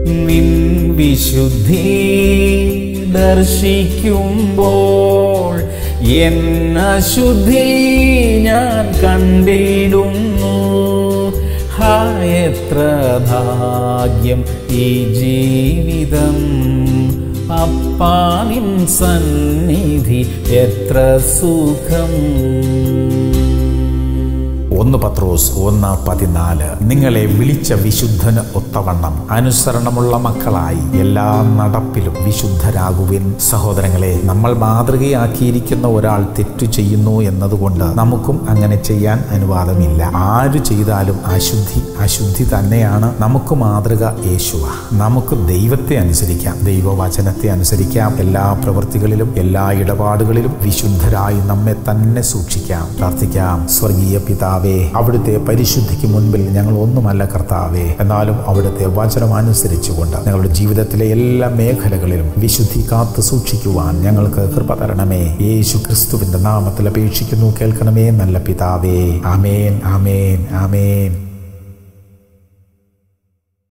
നിൻ വിശുദ്ധി ദർശിക്കുമ്പോൾ എൻ അശുദ്ധി ഞാൻ കണ്ടിടുന്നു ഹാ എത്ര ഭാഗ്യം ഈ ജീവിതം അപ്പാനിൻ സന്നിധി എത്ര സുഖം ഒന്ന് പത്രോസ് ഒന്ന് പതിനാല് നിങ്ങളെ വിളിച്ച വിശുദ്ധന് ഒത്തവണ്ണം അനുസരണമുള്ള മക്കളായി എല്ലാ നടപ്പിലും വിശുദ്ധരാകുവിൻ സഹോദരങ്ങളെ നമ്മൾ മാതൃകയാക്കിയിരിക്കുന്ന ഒരാൾ തെറ്റു ചെയ്യുന്നു എന്നതുകൊണ്ട് നമുക്കും അങ്ങനെ ചെയ്യാൻ അനുവാദമില്ല ആര് ചെയ്താലും അശുദ്ധി അശുദ്ധി തന്നെയാണ് നമുക്ക് മാതൃക യേശുവ നമുക്ക് ദൈവത്തെ അനുസരിക്കാം ദൈവവചനത്തെ അനുസരിക്കാം എല്ലാ പ്രവൃത്തികളിലും എല്ലാ ഇടപാടുകളിലും വിശുദ്ധരായി നമ്മെ തന്നെ സൂക്ഷിക്കാം പ്രാർത്ഥിക്കാം സ്വർഗീയ പിതാവേ അവിടുത്തെ പരിശുദ്ധിക്ക് മുൻപിൽ ഞങ്ങൾ ഒന്നുമല്ല കർത്താവേ എന്നാലും അവിടുത്തെ വചനം അനുസരിച്ചുകൊണ്ട് ഞങ്ങളുടെ ജീവിതത്തിലെ എല്ലാ മേഖലകളിലും വിശുദ്ധി കാത്തു സൂക്ഷിക്കുവാൻ ഞങ്ങൾക്ക് കൃപ തരണമേ യേശു ക്രിസ്തുവിന്റെ നാമത്തിൽ അപേക്ഷിക്കുന്നു കേൾക്കണമേ നല്ല പിതാവേ ആമേൻ ആമേൻ ആമേൻ